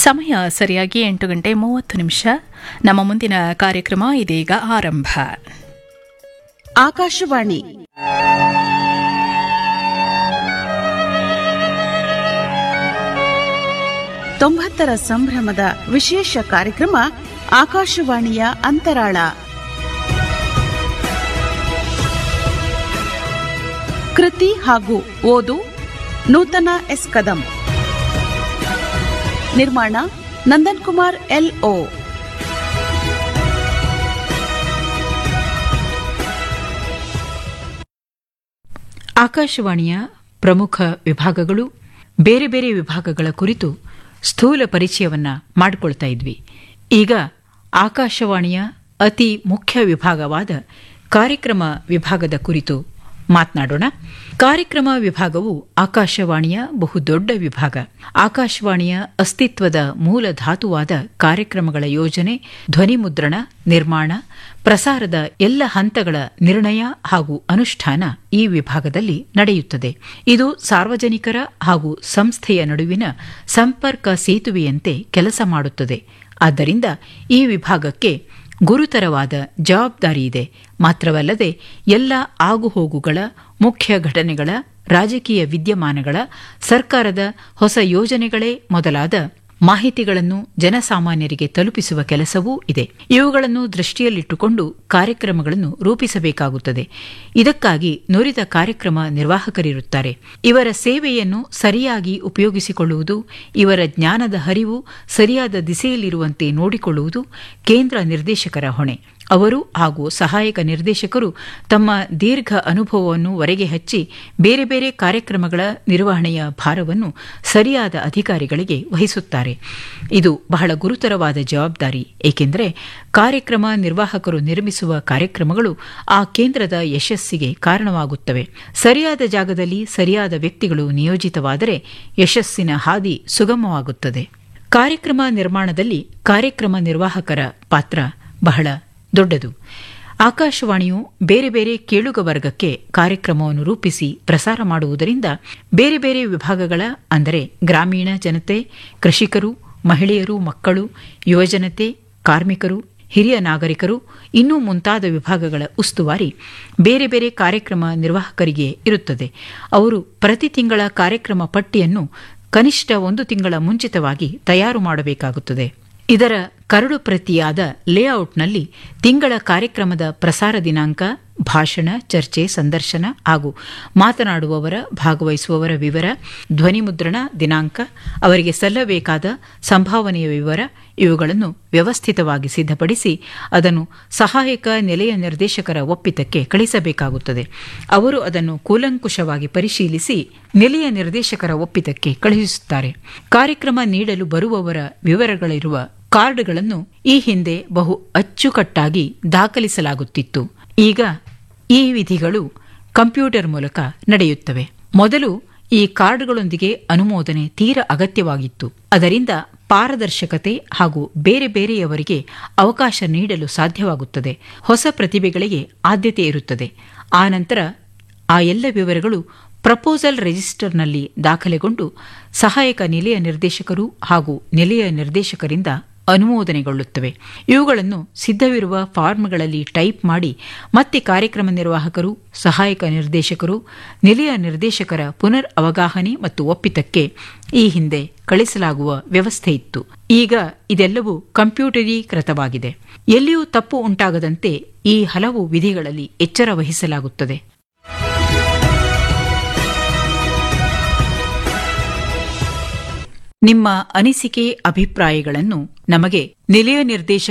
ಸಮಯ ಸರಿಯಾಗಿ ಎಂಟು ಗಂಟೆ ಮೂವತ್ತು ನಿಮಿಷ ನಮ್ಮ ಮುಂದಿನ ಕಾರ್ಯಕ್ರಮ ಇದೀಗ ಆರಂಭ ಆಕಾಶವಾಣಿ ತೊಂಬತ್ತರ ಸಂಭ್ರಮದ ವಿಶೇಷ ಕಾರ್ಯಕ್ರಮ ಆಕಾಶವಾಣಿಯ ಅಂತರಾಳ ಕೃತಿ ಹಾಗೂ ಓದು ನೂತನ ಎಸ್ ಕದಂ ನಿರ್ಮಾಣ ನಂದನ್ ಕುಮಾರ್ ಎಲ್ ಓ ಆಕಾಶವಾಣಿಯ ಪ್ರಮುಖ ವಿಭಾಗಗಳು ಬೇರೆ ಬೇರೆ ವಿಭಾಗಗಳ ಕುರಿತು ಸ್ಥೂಲ ಪರಿಚಯವನ್ನ ಮಾಡಿಕೊಳ್ತಾ ಇದ್ವಿ ಈಗ ಆಕಾಶವಾಣಿಯ ಅತಿ ಮುಖ್ಯ ವಿಭಾಗವಾದ ಕಾರ್ಯಕ್ರಮ ವಿಭಾಗದ ಕುರಿತು ಮಾತನಾಡೋಣ ಕಾರ್ಯಕ್ರಮ ವಿಭಾಗವು ಆಕಾಶವಾಣಿಯ ಬಹುದೊಡ್ಡ ವಿಭಾಗ ಆಕಾಶವಾಣಿಯ ಅಸ್ತಿತ್ವದ ಮೂಲ ಧಾತುವಾದ ಕಾರ್ಯಕ್ರಮಗಳ ಯೋಜನೆ ಧ್ವನಿ ಮುದ್ರಣ ನಿರ್ಮಾಣ ಪ್ರಸಾರದ ಎಲ್ಲ ಹಂತಗಳ ನಿರ್ಣಯ ಹಾಗೂ ಅನುಷ್ಠಾನ ಈ ವಿಭಾಗದಲ್ಲಿ ನಡೆಯುತ್ತದೆ ಇದು ಸಾರ್ವಜನಿಕರ ಹಾಗೂ ಸಂಸ್ಥೆಯ ನಡುವಿನ ಸಂಪರ್ಕ ಸೇತುವೆಯಂತೆ ಕೆಲಸ ಮಾಡುತ್ತದೆ ಆದ್ದರಿಂದ ಈ ವಿಭಾಗಕ್ಕೆ ಗುರುತರವಾದ ಜವಾಬ್ದಾರಿ ಇದೆ ಮಾತ್ರವಲ್ಲದೆ ಎಲ್ಲ ಆಗುಹೋಗುಗಳ ಮುಖ್ಯ ಘಟನೆಗಳ ರಾಜಕೀಯ ವಿದ್ಯಮಾನಗಳ ಸರ್ಕಾರದ ಹೊಸ ಯೋಜನೆಗಳೇ ಮೊದಲಾದ ಮಾಹಿತಿಗಳನ್ನು ಜನಸಾಮಾನ್ಯರಿಗೆ ತಲುಪಿಸುವ ಕೆಲಸವೂ ಇದೆ ಇವುಗಳನ್ನು ದೃಷ್ಟಿಯಲ್ಲಿಟ್ಟುಕೊಂಡು ಕಾರ್ಯಕ್ರಮಗಳನ್ನು ರೂಪಿಸಬೇಕಾಗುತ್ತದೆ ಇದಕ್ಕಾಗಿ ನುರಿತ ಕಾರ್ಯಕ್ರಮ ನಿರ್ವಾಹಕರಿರುತ್ತಾರೆ ಇವರ ಸೇವೆಯನ್ನು ಸರಿಯಾಗಿ ಉಪಯೋಗಿಸಿಕೊಳ್ಳುವುದು ಇವರ ಜ್ಞಾನದ ಹರಿವು ಸರಿಯಾದ ದಿಸೆಯಲ್ಲಿರುವಂತೆ ನೋಡಿಕೊಳ್ಳುವುದು ಕೇಂದ್ರ ನಿರ್ದೇಶಕರ ಹೊಣೆ ಅವರು ಹಾಗೂ ಸಹಾಯಕ ನಿರ್ದೇಶಕರು ತಮ್ಮ ದೀರ್ಘ ಅನುಭವವನ್ನು ಹೊರಗೆ ಹಚ್ಚಿ ಬೇರೆ ಬೇರೆ ಕಾರ್ಯಕ್ರಮಗಳ ನಿರ್ವಹಣೆಯ ಭಾರವನ್ನು ಸರಿಯಾದ ಅಧಿಕಾರಿಗಳಿಗೆ ವಹಿಸುತ್ತಾರೆ ಇದು ಬಹಳ ಗುರುತರವಾದ ಜವಾಬ್ದಾರಿ ಏಕೆಂದರೆ ಕಾರ್ಯಕ್ರಮ ನಿರ್ವಾಹಕರು ನಿರ್ಮಿಸುವ ಕಾರ್ಯಕ್ರಮಗಳು ಆ ಕೇಂದ್ರದ ಯಶಸ್ಸಿಗೆ ಕಾರಣವಾಗುತ್ತವೆ ಸರಿಯಾದ ಜಾಗದಲ್ಲಿ ಸರಿಯಾದ ವ್ಯಕ್ತಿಗಳು ನಿಯೋಜಿತವಾದರೆ ಯಶಸ್ಸಿನ ಹಾದಿ ಸುಗಮವಾಗುತ್ತದೆ ಕಾರ್ಯಕ್ರಮ ನಿರ್ಮಾಣದಲ್ಲಿ ಕಾರ್ಯಕ್ರಮ ನಿರ್ವಾಹಕರ ಪಾತ್ರ ಬಹಳ ದೊಡ್ಡದು ಆಕಾಶವಾಣಿಯು ಬೇರೆ ಬೇರೆ ಕೇಳುಗ ವರ್ಗಕ್ಕೆ ಕಾರ್ಯಕ್ರಮವನ್ನು ರೂಪಿಸಿ ಪ್ರಸಾರ ಮಾಡುವುದರಿಂದ ಬೇರೆ ಬೇರೆ ವಿಭಾಗಗಳ ಅಂದರೆ ಗ್ರಾಮೀಣ ಜನತೆ ಕೃಷಿಕರು ಮಹಿಳೆಯರು ಮಕ್ಕಳು ಯುವಜನತೆ ಕಾರ್ಮಿಕರು ಹಿರಿಯ ನಾಗರಿಕರು ಇನ್ನೂ ಮುಂತಾದ ವಿಭಾಗಗಳ ಉಸ್ತುವಾರಿ ಬೇರೆ ಬೇರೆ ಕಾರ್ಯಕ್ರಮ ನಿರ್ವಾಹಕರಿಗೆ ಇರುತ್ತದೆ ಅವರು ಪ್ರತಿ ತಿಂಗಳ ಕಾರ್ಯಕ್ರಮ ಪಟ್ಟಿಯನ್ನು ಕನಿಷ್ಠ ಒಂದು ತಿಂಗಳ ಮುಂಚಿತವಾಗಿ ತಯಾರು ಮಾಡಬೇಕಾಗುತ್ತದೆ ಇದರ ಕರಡು ಪ್ರತಿಯಾದ ಲೇಔಟ್ನಲ್ಲಿ ತಿಂಗಳ ಕಾರ್ಯಕ್ರಮದ ಪ್ರಸಾರ ದಿನಾಂಕ ಭಾಷಣ ಚರ್ಚೆ ಸಂದರ್ಶನ ಹಾಗೂ ಮಾತನಾಡುವವರ ಭಾಗವಹಿಸುವವರ ವಿವರ ಧ್ವನಿ ಮುದ್ರಣ ದಿನಾಂಕ ಅವರಿಗೆ ಸಲ್ಲಬೇಕಾದ ಸಂಭಾವನೆಯ ವಿವರ ಇವುಗಳನ್ನು ವ್ಯವಸ್ಥಿತವಾಗಿ ಸಿದ್ಧಪಡಿಸಿ ಅದನ್ನು ಸಹಾಯಕ ನಿಲೆಯ ನಿರ್ದೇಶಕರ ಒಪ್ಪಿತಕ್ಕೆ ಕಳಿಸಬೇಕಾಗುತ್ತದೆ ಅವರು ಅದನ್ನು ಕೂಲಂಕುಷವಾಗಿ ಪರಿಶೀಲಿಸಿ ನಿಲೆಯ ನಿರ್ದೇಶಕರ ಒಪ್ಪಿತಕ್ಕೆ ಕಳುಹಿಸುತ್ತಾರೆ ಕಾರ್ಯಕ್ರಮ ನೀಡಲು ಬರುವವರ ವಿವರಗಳಿರುವ ಕಾರ್ಡ್ಗಳನ್ನು ಈ ಹಿಂದೆ ಬಹು ಅಚ್ಚುಕಟ್ಟಾಗಿ ದಾಖಲಿಸಲಾಗುತ್ತಿತ್ತು ಈಗ ಈ ವಿಧಿಗಳು ಕಂಪ್ಯೂಟರ್ ಮೂಲಕ ನಡೆಯುತ್ತವೆ ಮೊದಲು ಈ ಕಾರ್ಡ್ಗಳೊಂದಿಗೆ ಅನುಮೋದನೆ ತೀರ ಅಗತ್ಯವಾಗಿತ್ತು ಅದರಿಂದ ಪಾರದರ್ಶಕತೆ ಹಾಗೂ ಬೇರೆ ಬೇರೆಯವರಿಗೆ ಅವಕಾಶ ನೀಡಲು ಸಾಧ್ಯವಾಗುತ್ತದೆ ಹೊಸ ಪ್ರತಿಭೆಗಳಿಗೆ ಆದ್ಯತೆ ಇರುತ್ತದೆ ಆನಂತರ ಆ ಎಲ್ಲ ವಿವರಗಳು ಪ್ರಪೋಸಲ್ ರಿಜಿಸ್ಟರ್ನಲ್ಲಿ ದಾಖಲೆಗೊಂಡು ಸಹಾಯಕ ನಿಲೆಯ ನಿರ್ದೇಶಕರು ಹಾಗೂ ನಿಲೆಯ ನಿರ್ದೇಶಕರಿಂದ ಅನುಮೋದನೆಗೊಳ್ಳುತ್ತವೆ ಇವುಗಳನ್ನು ಸಿದ್ಧವಿರುವ ಫಾರ್ಮ್ಗಳಲ್ಲಿ ಟೈಪ್ ಮಾಡಿ ಮತ್ತೆ ಕಾರ್ಯಕ್ರಮ ನಿರ್ವಾಹಕರು ಸಹಾಯಕ ನಿರ್ದೇಶಕರು ನಿಲೆಯ ನಿರ್ದೇಶಕರ ಪುನರ್ ಅವಗಾಹನೆ ಮತ್ತು ಒಪ್ಪಿತಕ್ಕೆ ಈ ಹಿಂದೆ ಕಳಿಸಲಾಗುವ ವ್ಯವಸ್ಥೆ ಇತ್ತು ಈಗ ಇದೆಲ್ಲವೂ ಕಂಪ್ಯೂಟರೀಕೃತವಾಗಿದೆ ಎಲ್ಲಿಯೂ ತಪ್ಪು ಉಂಟಾಗದಂತೆ ಈ ಹಲವು ವಿಧಿಗಳಲ್ಲಿ ಎಚ್ಚರ ವಹಿಸಲಾಗುತ್ತದೆ ನಿಮ್ಮ ಅನಿಸಿಕೆ ಅಭಿಪ್ರಾಯಗಳನ್ನು ನಮಗೆ ನಿಲಯ ನಿರ್ದೇಶಕ